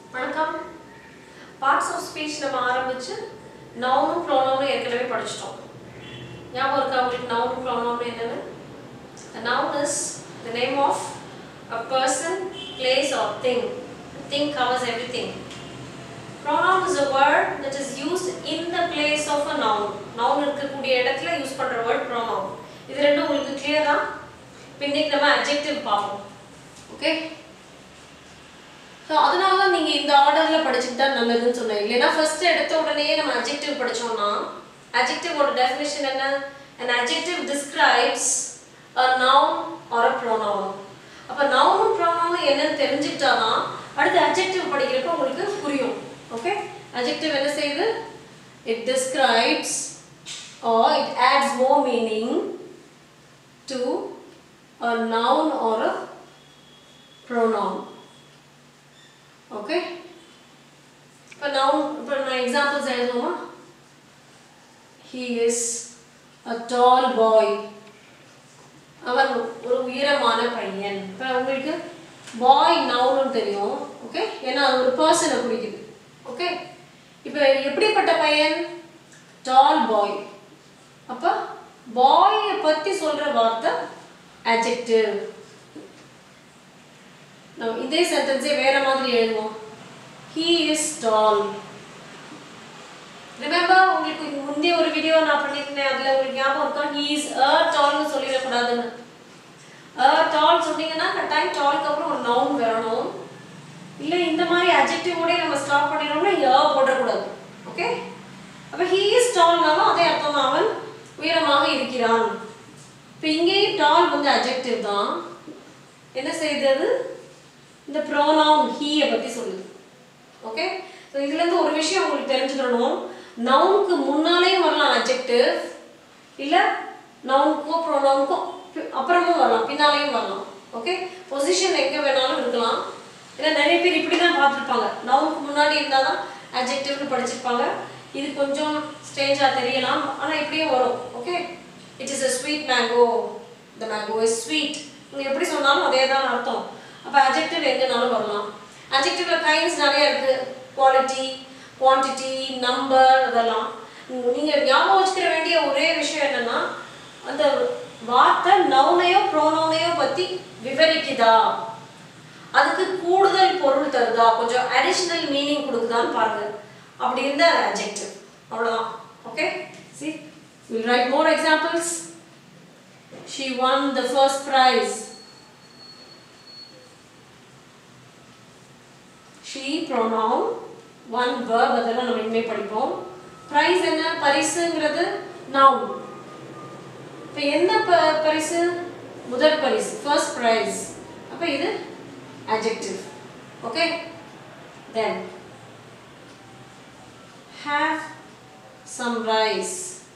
வணக்கம் parts of speech நம்ம ஆரம்பிச்சு நவுனும் ப்ரோனவுனும் ஏற்கனவே படிச்சிட்டோம் ஞாபகம் இருக்கா உங்களுக்கு நவுனும் ப்ரோனவுனும் என்னன்னு A noun is the name of a person, place or thing. Thing covers everything. Pronoun is a word that is used in the place of a noun. Noun இருக்கக்கூடிய இடத்துல யூஸ் பண்ற word pronoun. இது ரெண்டும் உங்களுக்கு கிளியரா இன்னைக்கு நம்ம adjective பார்ப்போம் ஓகே ஸோ அதனால தான் நீங்கள் இந்த ஆர்டரில் படிச்சுக்கிட்டா நல்லதுன்னு சொன்னேன் இல்லைன்னா ஃபர்ஸ்ட் எடுத்த உடனே நம்ம அஜெக்டிவ் படிச்சோம்னா அஜெக்டிவோட டெஃபினேஷன் என்ன an adjective describes a noun or a pronoun அப்போ நவுனும் ப்ரோனவுனும் என்னன்னு தெரிஞ்சுக்கிட்டாதான் அடுத்து அஜெக்டிவ் படிக்கிறப்ப உங்களுக்கு புரியும் ஓகே அஜெக்டிவ் என்ன செய்யுது it describes or it adds more meaning to a noun or a pronoun okay இப்போ நவுன் இப்போ நான் எக்ஸாம்பிள்ஸ் எழுதுவோமா he is a tall boy அவன் ஒரு உயரமான பையன் இப்போ உங்களுக்கு பாய் நவுன்னு தெரியும் ஓகே ஏன்னா அது ஒரு பர்சனை குறிக்குது ஓகே இப்போ எப்படிப்பட்ட பையன் டால் பாய் அப்போ பாயை பற்றி சொல்கிற வார்த்தை adjective நம்ம இதே சென்டென்ஸே வேற மாதிரி எழுதுவோம் he is tall ரிமெம்பர் உங்களுக்கு முந்தைய ஒரு வீடியோ நான் பண்ணியிருந்தேன் அதில் உங்களுக்கு ஞாபகம் இருக்கா he is a tallனு சொல்லிடக்கூடாதுன்னு a tall சொன்னீங்கன்னா கட்டாயம் டால்க்கு அப்புறம் ஒரு நவுன் வரணும் இல்லை இந்த மாதிரி அஜெக்டிவோட நம்ம ஸ்டாப் பண்ணிடணும்னா a போடக்கூடாது ஓகே அப்போ he is tallனாலும் அதே அர்த்தம் தான் அவன் உயரமாக இருக்கிறான் இப்போ இங்கேயும் டால் வந்து அஜெக்டிவ் தான் என்ன செய்தது இந்த ப்ரோனவுன் ஹீயை பற்றி சொல்லுது ஓகே ஸோ இதுலேருந்து ஒரு விஷயம் உங்களுக்கு தெரிஞ்சுக்கணும் நவுனுக்கு முன்னாலேயும் வரலாம் அஜெக்டிவ் இல்லை நவுனுக்கோ ப்ரோனவுனுக்கோ அப்புறமும் வரலாம் பின்னாலேயும் வரலாம் ஓகே பொசிஷன் எங்கே வேணாலும் இருக்கலாம் ஏன்னா நிறைய பேர் இப்படி தான் பார்த்துருப்பாங்க நவுனுக்கு முன்னாடி இருந்தால் தான் அஜெக்டிவ்னு படிச்சிருப்பாங்க இது கொஞ்சம் ஸ்டேஜாக தெரியலாம் ஆனால் இப்படியும் வரும் okay it is a sweet mango the mango is sweet நீங்கள் எப்படி சொன்னாலும் அதே தான் அர்த்தம் அப்போ அஜெக்டிவ் எங்கேனாலும் வரலாம் அஜெக்டிவ்ல கைண்ட்ஸ் நிறைய இருக்கு குவாலிட்டி குவான்டிட்டி நம்பர் அதெல்லாம் நீங்கள் ஞாபகம் வச்சுக்கிற வேண்டிய ஒரே விஷயம் என்னன்னா அந்த வார்த்தை நவுனையோ ப்ரோனவுனையோ பற்றி விவரிக்குதா அதுக்கு கூடுதல் பொருள் தருதா கொஞ்சம் அடிஷ்னல் மீனிங் கொடுக்குதான்னு பாருங்க அப்படி இருந்தால் அது அஜெக்டிவ் அவ்வளோதான் okay see will write more examples she won the first prize she pronoun won verb அதெல்லாம் நம்ம இனிமே படிப்போம் ப்ரைஸ் என்ன பரிசுங்கிறது நவுன் இப்போ என்ன ப பரிசு முதல் பரிசு ஃபர்ஸ்ட் ப்ரைஸ் அப்போ இது adjective okay then have some rice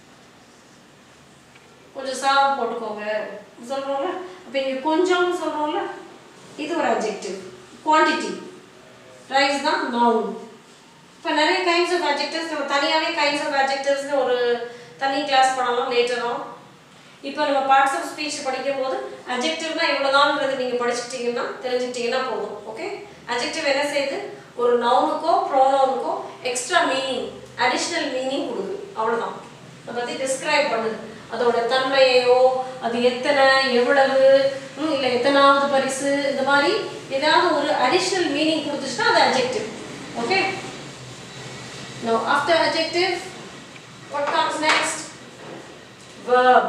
கொஞ்சம் சாதம் போட்டுக்கோங்க சொல்கிறோம்ல அப்போ இங்கே கொஞ்சம்னு சொல்கிறோம்ல இது ஒரு adjective quantity ரைஸ் தான் நவுன் இப்போ நிறைய கைண்ட்ஸ் ஆஃப் adjectives நம்ம தனியாகவே கைண்ட்ஸ் ஆஃப் adjectivesனு ஒரு தனி கிளாஸ் பண்ணலாம் லேட்டரும் இப்போ நம்ம பார்ட்ஸ் ஆஃப் ஸ்பீச் படிக்கும் போது அஜெக்டிவ்னா இவ்வளோதான்றது நீங்கள் படிச்சுக்கிட்டீங்கன்னா தெரிஞ்சுக்கிட்டீங்கன்னா போதும் ஓகே அஜெக்டிவ் என்ன செய்யுது ஒரு நவுனுக்கோ ப்ரோனவுனுக்கோ எக்ஸ்ட்ரா மீனிங் அடிஷ்னல் மீனிங் கொடுக்குது அவ்வளோதான் அதை பற்றி டிஸ்கிரைப் பண்ணுது அதோட தன்மையோ அது எத்தனை எவ்வளவு ம், இல்லை எத்தனாவது பரிசு இந்த மாதிரி ஏதாவது ஒரு அடிஷ்னல் மீனிங் கொடுத்துச்சுன்னா அது adjective okay Now after adjective, what comes next? Verb.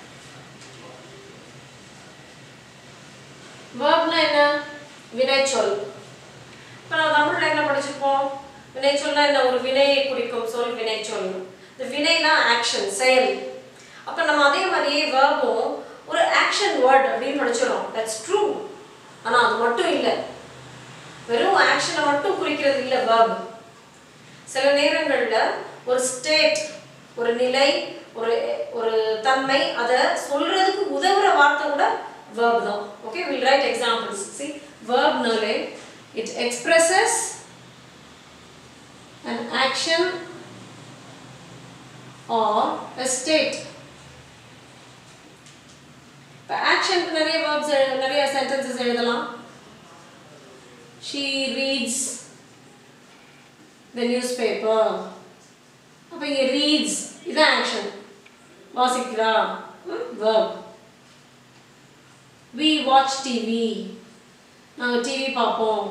Verbனா என்ன வினைச்சொல் இப்போ நான் தமிழ்ல என்ன படிச்சிருப்போம் வினைச்சொல்னா என்ன ஒரு வினையை குறிக்கும் சொல் வினைச்சொல் இந்த வினைனா ஆக்ஷன் செயல் அப்போ நம்ம அதே மாதிரியே வேர்பும் ஒரு ஆக்ஷன் வேர்ட் அப்படின்னு படிச்சிடறோம் தட்ஸ் ட்ரூ ஆனால் அது மட்டும் இல்லை வெறும் ஆக்ஷனை மட்டும் குறிக்கிறது இல்லை வேர்பு சில நேரங்களில் ஒரு ஸ்டேட் ஒரு நிலை ஒரு ஒரு தன்மை அதை சொல்றதுக்கு உதவுற வார்த்தை கூட verb தான் okay will write examples see வேர்ப்னாலே it expresses an action or a state இப்போ ஆக்ஷனுக்கு நிறைய வேர்ப்ஸ் நிறைய சென்டென்சஸ் எழுதலாம் ஷீ ரீட்ஸ் the newspaper அப்போ இங்கே ரீட்ஸ் இதான் ஆக்ஷன் வாசிக்கிறா verb we watch TV நாங்கள் டிவி பார்ப்போம்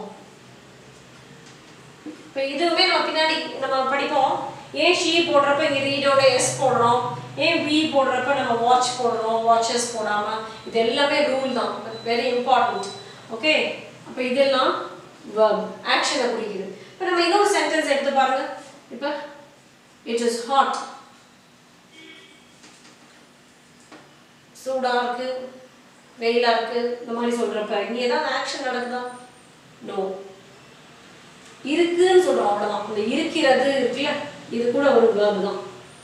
இப்போ இதுவுமே நம்ம பின்னாடி நம்ம படிப்போம் ஏன் ஷீ போடுறப்ப இங்கே ரீடோட எஸ் போடுறோம் ஏன் வி போடுறப்ப நம்ம வாட்ச் போடுறோம் வாட்சஸ் போடாமல் இது எல்லாமே ரூல் தான் வெரி இம்பார்ட்டண்ட் ஓகே அப்போ இதெல்லாம் verb ஆக்ஷனை குறிக்குது இப்போ நம்ம இன்னொரு சென்டென்ஸ் எடுத்து பாருங்க இப்போ இட் இஸ் ஹாட் சூடாக இருக்கு வெயிலாக இருக்கு இந்த மாதிரி சொல்கிறப்ப இங்கே ஏதாவது ஆக்ஷன் நடக்குதா நோ இருக்குன்னு சொல்கிறோம் அவ்வளோதான் இந்த இருக்கிறது இருக்குல்ல இது கூட ஒரு verb தான்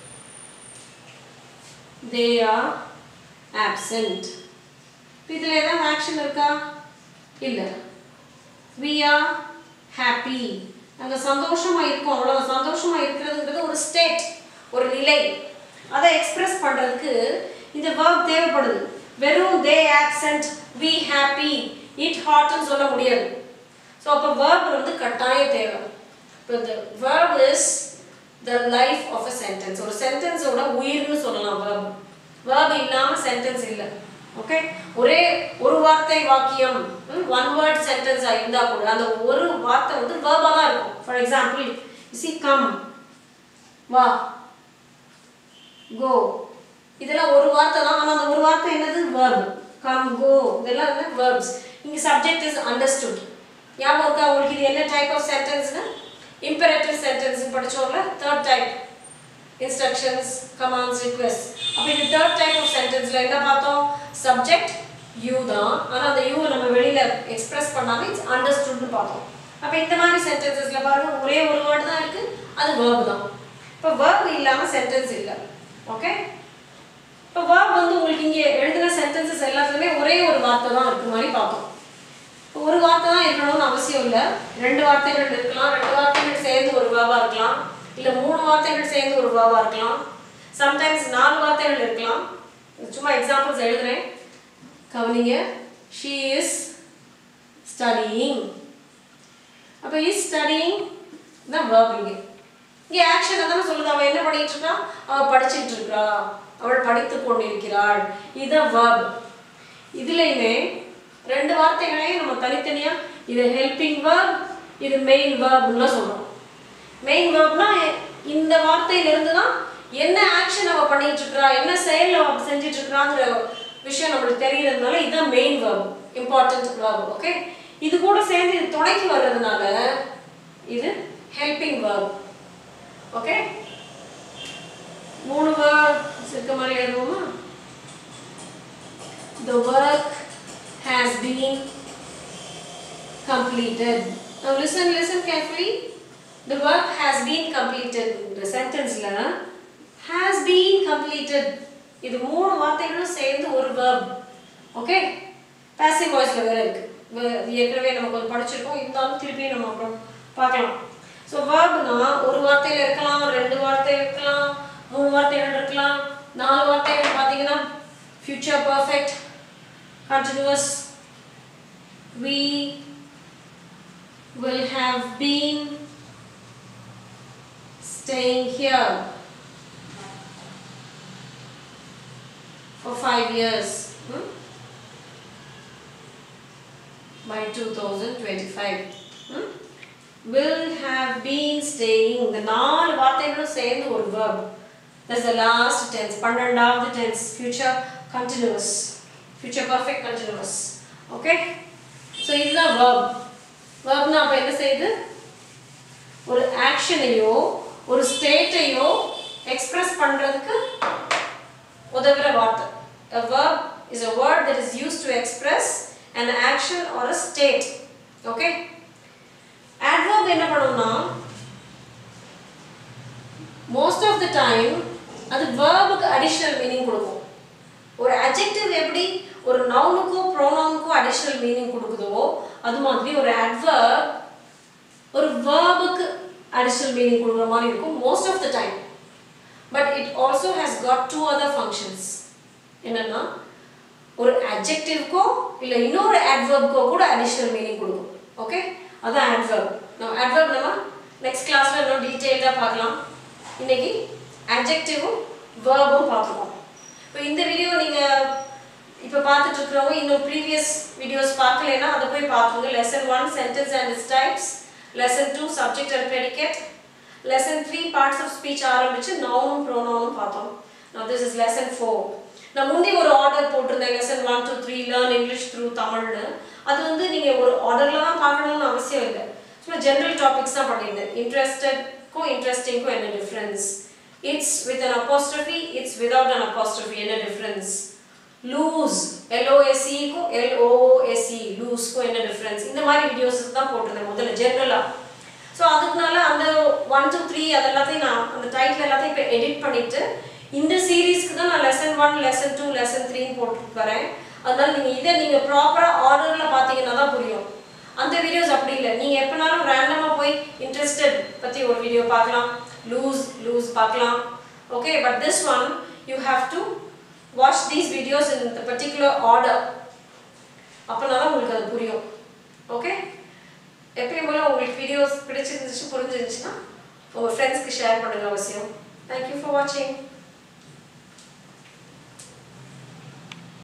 தே ஆர் ஆப்சண்ட் இதில் ஏதாவது ஆக்ஷன் இருக்கா இல்லை வி ஆர் ஹாப்பி நாங்கள் சந்தோஷமாக இருக்கோம் அவ்வளோ சந்தோஷமாக இருக்கிறதுங்கிறது ஒரு ஸ்டேட் ஒரு நிலை அதை எக்ஸ்பிரஸ் பண்ணுறதுக்கு இந்த verb தேவைப்படுது வெறும் the absent we happy it ஹாட்னு சொல்ல முடியாது ஸோ அப்போ verb வந்து கட்டாயம் தேவை இப்போ இந்த verb is the life of a sentence ஒரு சென்டென்ஸோட உயிர்னு சொல்லலாம் verb verb இல்லாமல் சென்டென்ஸ் இல்லை ஓகே ஒரே ஒரு வார்த்தை வாக்கியம் ஒன் வேர்ட் சென்டென்ஸாக இருந்தால் கூட அந்த ஒரு வார்த்தை வந்து வேர்பாக தான் இருக்கும் ஃபார் எக்ஸாம்பிள் சி கம் வா கோ இதெல்லாம் ஒரு வார்த்தை தான் ஆனால் அந்த ஒரு வார்த்தை என்னது verb கம் கோ இதெல்லாம் வந்து verbs இங்கே சப்ஜெக்ட் இஸ் அண்டர்ஸ்டுட் ஞாபகம் இருக்கா உங்களுக்கு இது என்ன டைப் ஆஃப் சென்டென்ஸ்னு இம்பரேட்டிவ் சென்டென்ஸ் படிச்சோம்ல third type instructions commands request அப்போ இது தேர்ட் டைப் ஆஃப் சென்டென்ஸில் என்ன பார்த்தோம் சப்ஜெக்ட் யூ தான் ஆனால் அந்த யூவை நம்ம வெளியில் எக்ஸ்பிரஸ் பண்ணாமல் இட்ஸ் அண்டர்ஸ்டுட்னு பார்த்தோம் அப்போ இந்த மாதிரி சென்டென்சஸில் பாருங்க ஒரே ஒரு வேர்டு தான் இருக்குது அது verb தான் இப்போ verb இல்லாமல் சென்டென்ஸ் இல்லை ஓகே இப்போ verb வந்து உங்களுக்கு இங்கே எழுதின சென்டென்சஸ் எல்லாத்துலேயுமே ஒரே ஒரு வார்த்தை தான் இருக்கு மாதிரி பார்த்தோம் இப்போ ஒரு வார்த்தை தான் இருக்கணும்னு அவசியம் இல்லை ரெண்டு வார்த்தைகள் இருக்கலாம் ரெண்டு வார்த்தைகள் சேர்ந்து ஒரு வேர்பாக இருக்கலாம் இல்லை மூணு வார்த்தைகள் சேர்ந்து ஒரு வேர்பாக இருக்கலாம் சம்டைம்ஸ் நாலு வார்த்தைகள் இருக்கலாம் சும்மா எக்ஸாம்பிள்ஸ் எழுதுறேன் கவனிங்க ஷீ இஸ் ஸ்டடியிங் அப்போ இஸ் ஸ்டடியிங் தான் verb இங்கே இங்கே ஆக்ஷன் தானே சொல்லுது அவள் என்ன பண்ணிட்டு இருக்கா அவள் படிச்சுட்டு இருக்கா அவள் படித்து கொண்டிருக்கிறாள் இதுதான் verb இதுலையுமே ரெண்டு வார்த்தைகளையும் நம்ம தனித்தனியாக இது ஹெல்பிங் verb இது மெயின் வேர்ப்னுலாம் சொல்கிறோம் மெயின் வேர்ப்னா இந்த வார்த்தையிலிருந்து தான் என்ன ஆக்ஷன் அவள் பண்ணிட்டு இருக்கா என்ன செயல் அவள் செஞ்சுட்டு இருக்கிறாங்கிற விஷயம் நம்மளுக்கு தெரியறதுனால இதுதான் main verb important verb okay இது கூட சேர்ந்து இது துணைக்கு வர்றதுனால இது ஹெல்பிங் வேர்ப் ஓகே மூணு வேர்ப்ஸ் இருக்க மாதிரி எழுதுவோமா The work has been completed. Now listen, listen carefully. The work has been completed. இந்த சென்டென்ஸ்ல has been completed. இது மூணு வார்த்தைகளும் சேர்ந்து ஒரு verb. ஓகே பாசிவ் வாய்ஸ்ல வேற இருக்கு வே- ஏற்கனவே நம்ம கொஞ்சம் படிச்சிருக்கோம் இருந்தாலும் திருப்பி நம்ம அப்புறம் பார்க்கலாம் ஸோ வேர்ப்னா ஒரு வார்த்தையில இருக்கலாம் ரெண்டு வார்த்தை இருக்கலாம் மூணு வார்த்தைகள் இருக்கலாம் நாலு வார்த்தைகள் பார்த்தீங்கன்னா future perfect continuous we will have been staying here for five years hmm? by 2025 hmm? will have been staying இந்த நாலு வார்த்தைகளும் சேர்ந்து ஒரு verb that's the last tense பன்னெண்டாவது tense future continuous future perfect continuous okay so இதுதான் verb verbனா அப்ப என்ன செய்யுது ஒரு ஆக்ஷனையோ ஒரு ஸ்டேட்டையோ எக்ஸ்பிரஸ் பண்றதுக்கு உதவுற வார்த்தை a verb is a word that is used to express an action or a state okay adverb என்ன பண்ணும்னா most of the time அது verb-க்கு additional meaning கொடுக்கும் ஒரு adjective எப்படி ஒரு நவுனுக்கோ ப்ரோனவுனுக்கோ அடிஷ்னல் மீனிங் கொடுக்குதோ அது மாதிரி ஒரு adverb ஒரு வேர்புக்கு அடிஷ்னல் மீனிங் கொடுக்குற மாதிரி இருக்கும் most of the time but it also has got two other functions என்னன்னா ஒரு அட்ஜெக்டிவ்க்கோ இல்லை இன்னொரு adverbக்கோ கூட அடிஷ்னல் மீனிங் கொடுக்கும் ஓகே அதான் adverb நம்ம adverb நம்ம நெக்ஸ்ட் கிளாஸில் இன்னும் டீட்டெயில்டாக பார்க்கலாம் இன்னைக்கு அட்ஜெக்டிவும் வேர்பும் பார்த்துருக்கோம் இப்போ இந்த வீடியோ நீங்கள் இப்போ பார்த்துட்டு இருக்கிறவங்க இன்னும் ப்ரீவியஸ் வீடியோஸ் பார்க்கலைன்னா அதை போய் பார்த்துங்க lesson one sentence and its types lesson two subject and predicate lesson three parts of speech ஆரம்பிச்சு நவுனும் ப்ரோனவுனும் பார்த்தோம் now this is lesson four நான் முந்தி ஒரு ஆர்டர் போட்டிருந்தேன் lesson one two three learn English through தமிழ்னு அது வந்து நீங்கள் ஒரு ஆர்டரில் தான் பார்க்கணும்னு அவசியம் இல்லை சும்மா ஜென்ரல் டாபிக்ஸ் தான் பண்ணியிருந்தேன் இன்ட்ரெஸ்டட்க்கும் இன்ட்ரெஸ்டிங்க்கும் என்ன difference it's with an apostrophe its without an apostrophe என்ன டிஃப்ரென்ஸ் லூஸ் எல்ஓஎஸ்சிக்கும் எல்ஓஎஸ்சி லூஸ்க்கும் என்ன டிஃப்ரென்ஸ் இந்த மாதிரி வீடியோஸ் தான் போட்டிருந்தேன் முதல்ல ஜென்ரலாக ஸோ அதுக்குனால அந்த ஒன் டூ த்ரீ அது எல்லாத்தையும் நான் அந்த டைட்டில் எல்லாத்தையும் இப்போ எடிட் பண்ணிட்டு இந்த சீரீஸ்க்கு தான் நான் lesson one lesson two lesson த்ரீன்னு போட்டு வரேன் அதனால நீங்கள் இதை நீங்கள் ப்ராப்பராக ஆர்டரில் பார்த்தீங்கன்னா தான் புரியும் அந்த வீடியோஸ் அப்படி இல்லை நீங்கள் எப்போனாலும் ரேண்டமாக போய் இன்ட்ரெஸ்டட் பற்றி ஒரு வீடியோ பார்க்கலாம் லூஸ் லூஸ் பார்க்கலாம் okay but this one you have to watch these videos in the particular order அப்போனா தான் உங்களுக்கு அது புரியும் ஓகே எப்பயும் போல உங்களுக்கு வீடியோஸ் பிடிச்சிருந்துச்சு புரிஞ்சிருந்துச்சுன்னா உங்கள் ஃப்ரெண்ட்ஸ்க்கு ஷேர் பண்ணுங்க அவசியம் தேங்க்யூ ஃபார் வாட்சிங்